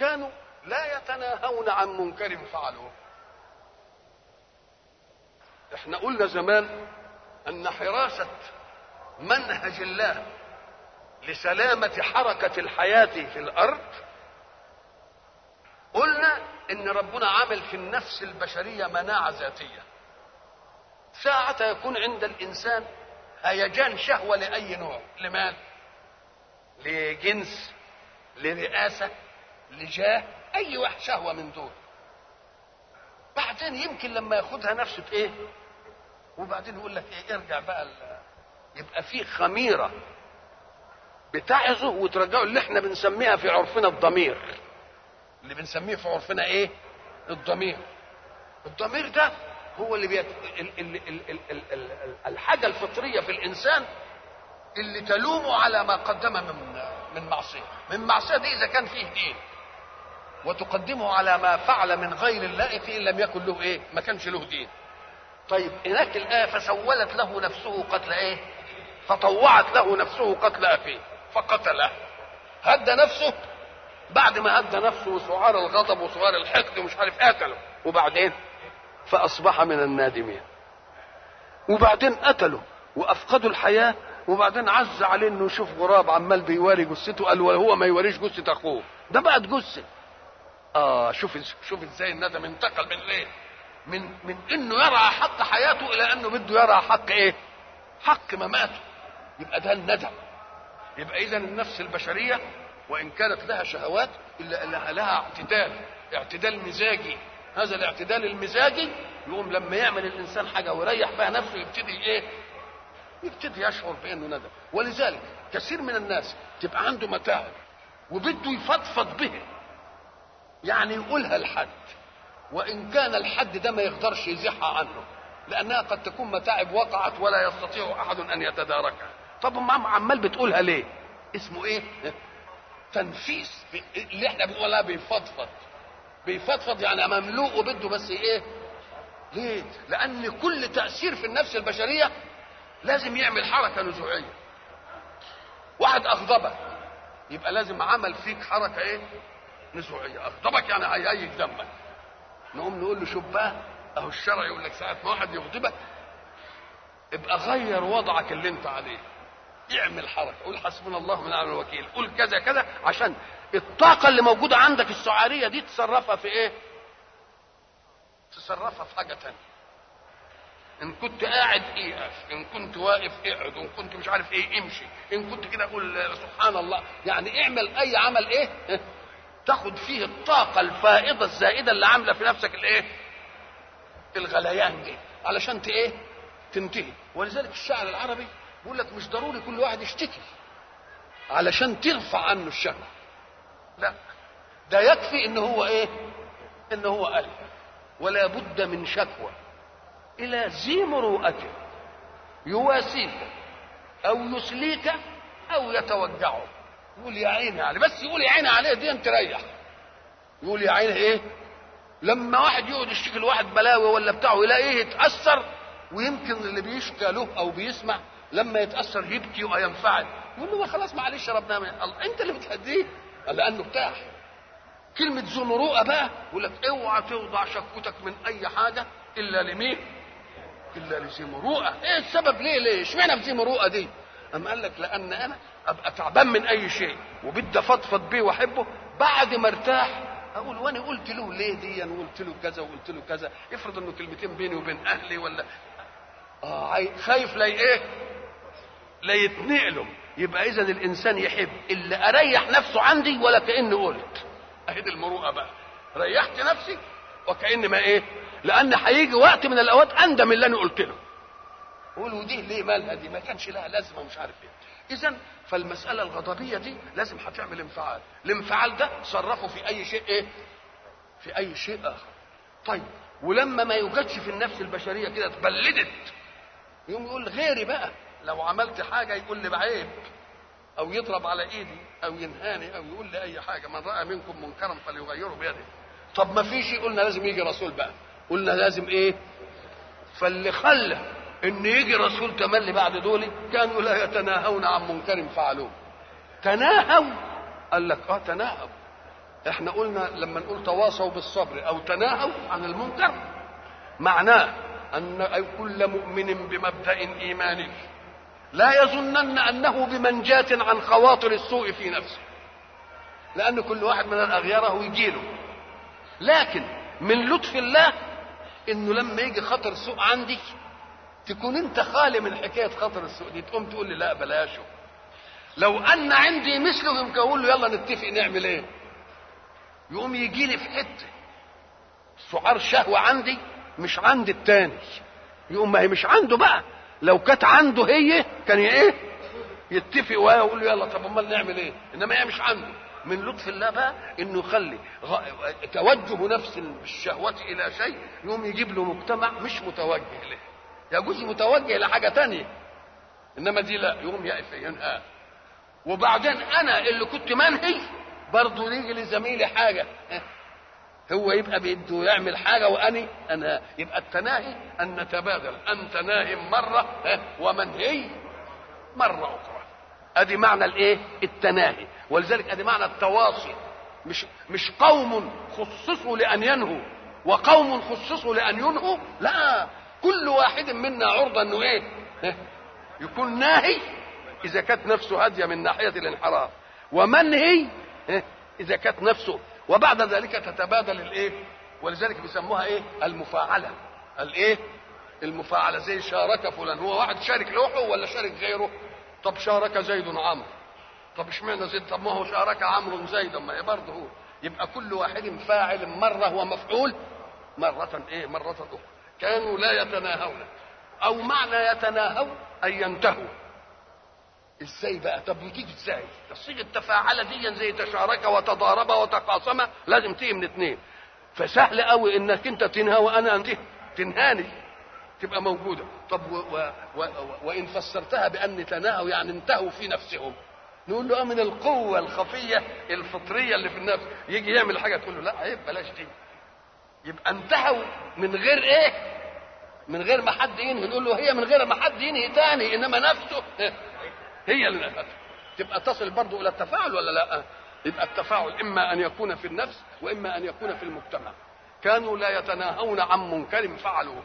كانوا لا يتناهون عن منكر فعلوه احنا قلنا زمان ان حراسة منهج الله لسلامة حركة الحياة في الارض قلنا ان ربنا عامل في النفس البشرية مناعة ذاتية ساعة يكون عند الانسان هيجان شهوة لأي نوع لمال لجنس لرئاسة لجاه أي واحد شهوة من دول بعدين يمكن لما ياخدها نفسه ايه وبعدين يقول لك ايه ارجع بقى ال- يبقى في خميرة بتعظه وترجعه اللي احنا بنسميها في عرفنا الضمير اللي بنسميه في عرفنا ايه الضمير الضمير ده هو اللي بيت... ال... ال... ال... ال... ال... ال... الحاجة الفطرية في الإنسان اللي تلومه على ما قدم من من معصية من معصية دي إذا كان فيه دين وتقدمه على ما فعل من غير اللائق إن لم يكن له إيه ما كانش له دين طيب هناك الآية فسولت له نفسه قتل إيه فطوعت له نفسه قتل أخيه فقتله هدى نفسه بعد ما هدى نفسه وسعار الغضب وسعار الحقد ومش عارف قتله وبعدين فأصبح من النادمين وبعدين قتلوا وأفقدوا الحياة وبعدين عز عليه انه يشوف غراب عمال بيواري جثته قال وهو ما يوريش جثة اخوه ده بقت جثة اه شوف شوف ازاي الندم انتقل من ايه من من انه يرى حق حياته الى انه بده يرى حق ايه حق مماته يبقى ده الندم يبقى اذا النفس البشريه وان كانت لها شهوات الا انها لها اعتدال اعتدال مزاجي هذا الاعتدال المزاجي يقوم لما يعمل الانسان حاجه ويريح فيها نفسه يبتدي ايه يبتدي يشعر بانه ندم ولذلك كثير من الناس تبقى عنده متاعب وبده يفضفض به يعني يقولها لحد وان كان الحد ده ما يقدرش يزيحها عنه لانها قد تكون متاعب وقعت ولا يستطيع احد ان يتداركها طب أم عمال بتقولها ليه اسمه ايه تنفيس اللي احنا بنقولها بيفضفض بيفضفض يعني مملوء وبده بس ايه ليه لان كل تاثير في النفس البشريه لازم يعمل حركه نزوعيه واحد اغضبك يبقى لازم عمل فيك حركه ايه نزوعيه اغضبك يعني هيهيج دمك نقوم نقول له شوف بقى اهو الشرع يقول لك ساعه ما واحد يغضبك ابقى غير وضعك اللي انت عليه اعمل حركه قول حسبنا الله ونعم الوكيل قول كذا كذا عشان الطاقه اللي موجوده عندك السعاريه دي تصرفها في ايه تصرفها في حاجه تانية ان كنت قاعد اقف ان كنت واقف اقعد ان كنت مش عارف ايه امشي ان كنت كده قول سبحان الله يعني اعمل اي عمل ايه تاخد فيه الطاقة الفائضة الزائدة اللي عاملة في نفسك الايه الغليان دي علشان ت ايه تنتهي ولذلك الشاعر العربي بيقول لك مش ضروري كل واحد يشتكي علشان ترفع عنه الشهوة لا ده يكفي ان هو ايه ان هو قلب ولا بد من شكوى الى ذي مروءة يواسيك او يسليك او يتوجعه يقول يا عيني عليه بس يقول يا عيني عليه دي انت ريح يقول يا عيني ايه لما واحد يقعد يشتكي لواحد بلاوي ولا بتاعه يلاقيه يتاثر ويمكن اللي بيشكى له او بيسمع لما يتاثر يبكي وينفعل يقول له خلاص معلش ربنا من الله انت اللي بتهديه لانه ارتاح كلمة ذو مروءة بقى يقول لك اوعى توضع شكوتك من أي حاجة إلا لمين؟ إلا لذي مروءة، إيه السبب ليه ليه؟ اشمعنى في ذي مروءة دي؟ أم قال لك لأن أنا أبقى تعبان من أي شيء وبدي أفضفض بيه وأحبه بعد ما ارتاح أقول وأنا قلت له ليه دي وقلت له كذا وقلت له كذا، افرض إنه كلمتين بيني وبين أهلي ولا آه عاي- خايف لا إيه؟ لا يتنقلوا يبقى إذا الإنسان يحب اللي أريح نفسه عندي ولا كأني قلت. اهي دي المروءه بقى ريحت نفسي وكأن ما ايه لان هيجي وقت من الاوقات اندم اللي انا قلت له قول ودي ليه مالها دي ما كانش لها لازمه مش عارف ايه اذا فالمساله الغضبيه دي لازم هتعمل انفعال الانفعال ده صرفه في اي شيء ايه في اي شيء اخر طيب ولما ما يوجدش في النفس البشريه كده اتبلدت يقوم يقول غيري بقى لو عملت حاجه يقول لي بعيب او يضرب على ايدي او ينهاني او يقول لي اي حاجه من راى منكم منكرا فليغيره بيده طب ما فيش قلنا لازم يجي رسول بقى قلنا لازم ايه فاللي خلى ان يجي رسول تملي بعد دول كانوا لا يتناهون عن منكر فعلوه تناهوا قال لك اه تناهوا احنا قلنا لما نقول تواصوا بالصبر او تناهوا عن المنكر معناه ان كل مؤمن بمبدا ايماني لا يظنن انه بمنجاة عن خواطر السوء في نفسه لان كل واحد من الاغيار يجيله لكن من لطف الله انه لما يجي خطر سوء عندي تكون انت خالي من حكايه خطر السوء دي تقوم تقول لي لا بلاشه لو ان عندي مثله يمكن اقول له يلا نتفق نعمل ايه يقوم يجي لي في حته سعار شهوه عندي مش عند التاني يقوم ما هي مش عنده بقى لو كانت عنده هي كان ايه يتفق وياه ويقول له يلا طب امال نعمل ايه انما هي مش عنده من لطف الله بقى انه يخلي غ... توجه نفس الشهوة الى شيء يقوم يجيب له مجتمع مش متوجه له يجوز متوجه لحاجة تانية انما دي لا يقوم يقف ينهى وبعدين انا اللي كنت منهي برضه يجي لزميلي حاجة هو يبقى بده يعمل حاجة وأني أنا يبقى التناهي أن نتبادل أنت ناهم مرة ومنهي مرة أخرى ادي معنى الايه التناهي ولذلك ادي معنى التواصي مش مش قوم خصصوا لان ينهوا وقوم خصصوا لان ينهوا لا كل واحد منا عرضه انه ايه يكون ناهي اذا كانت نفسه هاديه من ناحيه الانحراف ومنهي اذا كانت نفسه وبعد ذلك تتبادل الايه ولذلك بيسموها ايه المفاعله الايه المفاعله زي شارك فلان هو واحد شارك لوحه ولا شارك غيره طب شارك زيد عمرو طب اشمعنى زيد طب ما هو شارك عمرو زيدا ما هي برضه هو يبقى كل واحد فاعل مره ومفعول مرة ايه مرة أخرى كانوا لا يتناهون أو معنى يتناهوا أن ينتهوا ازاي بقى طب بتيجي ازاي الصيغه التفاعله دي زي تشارك وتضارب وتقاسم لازم تيجي من اثنين فسهل قوي انك انت تنهى وانا انتهي تنهاني تبقى موجوده طب و و و وان فسرتها بان تناهوا يعني انتهوا في نفسهم نقول له اه من القوه الخفيه الفطريه اللي في النفس يجي يعمل حاجه تقول له لا عيب بلاش دي يبقى انتهوا من غير ايه من غير ما حد ينهي نقول له هي من غير ما حد ينهي تاني انما نفسه هي اللي نهت تبقى تصل برضه الى التفاعل ولا لا يبقى التفاعل اما ان يكون في النفس واما ان يكون في المجتمع كانوا لا يتناهون عن منكر فعلوه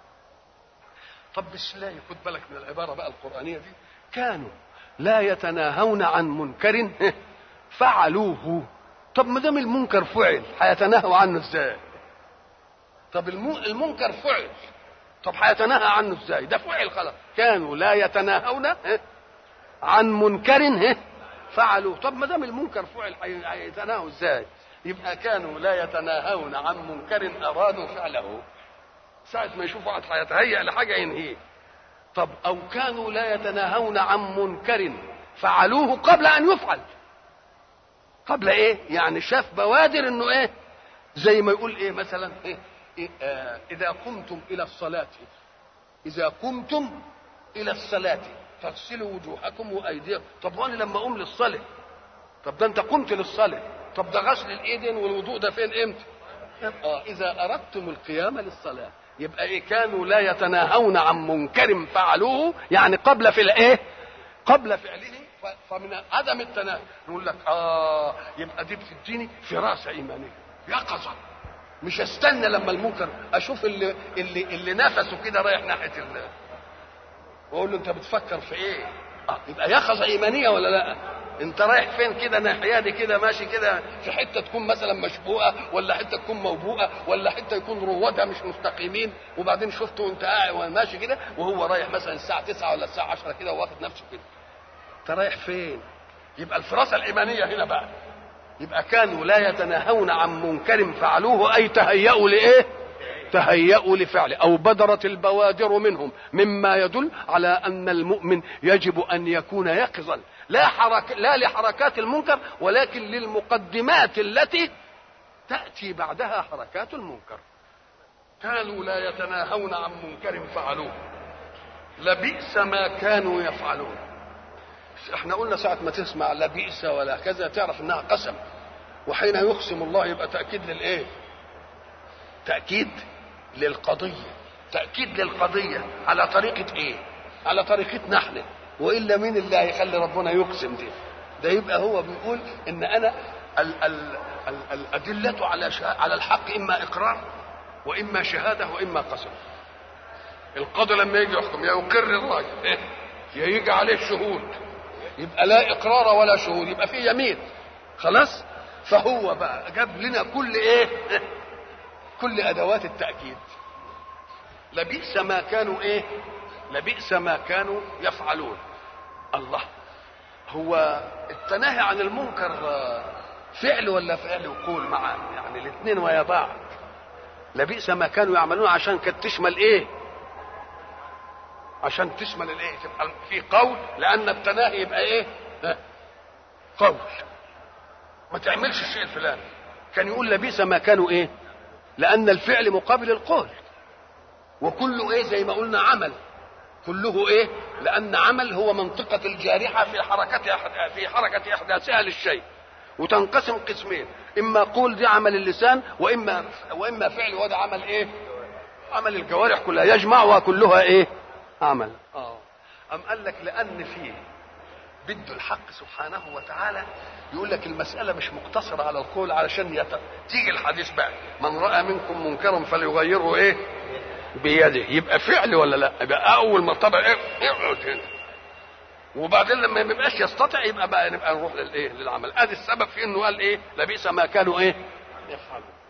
طب بالله خد بالك من العباره بقى القرانيه دي كانوا لا يتناهون عن منكر فعلوه طب ما دام المنكر فعل هيتناهوا عنه ازاي طب المنكر فعل طب هيتناهى عنه ازاي ده فعل خلاص كانوا لا يتناهون عن منكر فعلوه طب ما دام المنكر فعل هيتناهوا ازاي يبقى كانوا لا يتناهون عن منكر ارادوا فعله ساعة ما يشوفوا واحد هيتهيأ لحاجة ينهيه طب أو كانوا لا يتناهون عن منكر فعلوه قبل أن يفعل قبل إيه؟ يعني شاف بوادر إنه إيه؟ زي ما يقول إيه مثلا إيه؟ إيه آه إذا قمتم إلى الصلاة إذا قمتم إلى الصلاة فاغسلوا وجوهكم وأيديكم طب وأنا لما أقوم للصلاة طب ده أنت قمت للصلاة طب ده غسل الإيدين والوضوء ده فين إمتى؟ آه إذا أردتم القيام للصلاة يبقى ايه كانوا لا يتناهون عن منكر فعلوه يعني قبل في الايه قبل فعله فمن عدم التناهي نقول لك اه يبقى دي بتديني فراسه ايمانيه يقظه مش استنى لما المنكر اشوف اللي اللي اللي نفسه كده رايح ناحيه الله واقول له انت بتفكر في ايه اه يبقى يقظه ايمانيه ولا لا انت رايح فين كده ناحيه دي كده ماشي كده في حته تكون مثلا مشبوقه ولا حته تكون موبوءه ولا حته يكون روادها مش مستقيمين وبعدين شفته وانت قاعد وماشي كده وهو رايح مثلا الساعه 9 ولا الساعه 10 كده واخد نفسه كده انت رايح فين يبقى الفراسه الايمانيه هنا بقى يبقى كانوا لا يتناهون عن منكر فعلوه اي تهيأوا لايه تهيأوا لفعله أو بدرت البوادر منهم مما يدل على أن المؤمن يجب أن يكون يقظا لا حرك لا لحركات المنكر ولكن للمقدمات التي تأتي بعدها حركات المنكر كانوا لا يتناهون عن منكر فعلوه لبئس ما كانوا يفعلون احنا قلنا ساعة ما تسمع لبئس ولا كذا تعرف انها قسم وحين يقسم الله يبقى تأكيد للايه تأكيد للقضية تأكيد للقضية على طريقة ايه على طريقتنا احنا والا مين اللي هيخلي ربنا يقسم دي ده يبقى هو بيقول ان انا ال ال ال الأدلة على على الحق إما إقرار وإما شهادة وإما قسم القاضي لما يجي يحكم يا يقر الراجل إيه؟ يا يجي عليه شهود يبقى لا إقرار ولا شهود يبقى فيه يمين خلاص فهو بقى جاب لنا كل إيه كل أدوات التأكيد لبئس ما كانوا إيه لبئس ما كانوا يفعلون الله هو التناهي عن المنكر فعل ولا فعل وقول معا يعني الاثنين ويا بعض لبئس ما كانوا يعملون عشان كانت تشمل ايه عشان تشمل الايه تبقى في قول لان التناهي يبقى ايه ها؟ قول ما تعملش الشيء الفلاني كان يقول لبئس ما كانوا ايه لان الفعل مقابل القول وكله ايه زي ما قلنا عمل كله ايه لان عمل هو منطقه الجارحه في حركه في حركه احداثها للشيء وتنقسم قسمين اما قول دي عمل اللسان واما واما فعل وده عمل ايه عمل الجوارح كلها يجمعها كلها ايه عمل اه ام قال لك لان فيه بده الحق سبحانه وتعالى يقول لك المسألة مش مقتصرة على القول علشان يت... تيجي الحديث بقى من رأى منكم منكرا فليغيره ايه بيده يبقى فعل ولا لا يبقى اول مرتبه ايه اقعد هنا وبعدين لما ما يبقاش يستطيع يبقى بقى نبقى نروح للايه للعمل ادي السبب في انه قال ايه لبئس ما كانوا ايه يفعلون